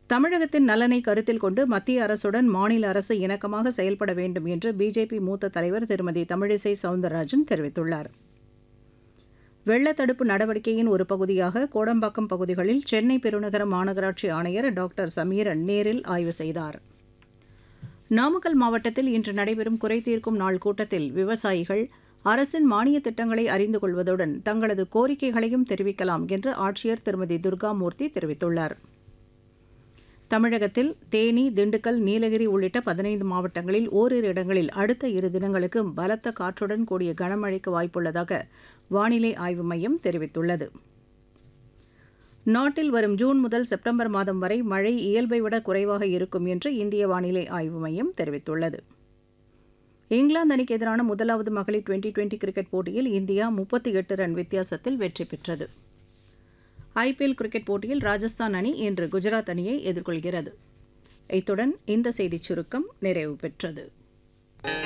தமிழகத்தின் நலனை கருத்தில் கொண்டு மத்திய அரசுடன் மாநில அரசு இணக்கமாக செயல்பட வேண்டும் என்று பிஜேபி மூத்த தலைவர் திருமதி தமிழிசை சவுந்தரராஜன் தெரிவித்துள்ளார் வெள்ள தடுப்பு நடவடிக்கையின் ஒரு பகுதியாக கோடம்பாக்கம் பகுதிகளில் சென்னை பெருநகர மாநகராட்சி ஆணையர் டாக்டர் சமீரன் நேரில் ஆய்வு செய்தார் நாமக்கல் மாவட்டத்தில் இன்று நடைபெறும் குறைதீர்க்கும் நாள் கூட்டத்தில் விவசாயிகள் அரசின் மானிய திட்டங்களை அறிந்து கொள்வதுடன் தங்களது கோரிக்கைகளையும் தெரிவிக்கலாம் என்று ஆட்சியர் திருமதி துர்காமூர்த்தி தெரிவித்துள்ளார் தமிழகத்தில் தேனி திண்டுக்கல் நீலகிரி உள்ளிட்ட பதினைந்து மாவட்டங்களில் ஓரிரு இடங்களில் அடுத்த இரு தினங்களுக்கு பலத்த காற்றுடன் கூடிய கனமழைக்கு வாய்ப்புள்ளதாக வானிலை ஆய்வு மையம் தெரிவித்துள்ளது நாட்டில் வரும் ஜூன் முதல் செப்டம்பர் மாதம் வரை மழை இயல்பை விட குறைவாக இருக்கும் என்று இந்திய வானிலை ஆய்வு மையம் தெரிவித்துள்ளது இங்கிலாந்து அணிக்கு எதிரான முதலாவது மகளிர் டுவெண்டி டுவெண்டி கிரிக்கெட் போட்டியில் இந்தியா முப்பத்தி எட்டு ரன் வித்தியாசத்தில் வெற்றி பெற்றது ஐபிஎல் கிரிக்கெட் போட்டியில் ராஜஸ்தான் அணி இன்று குஜராத் அணியை எதிர்கொள்கிறது இத்துடன் இந்த செய்திச் சுருக்கம் நிறைவு பெற்றது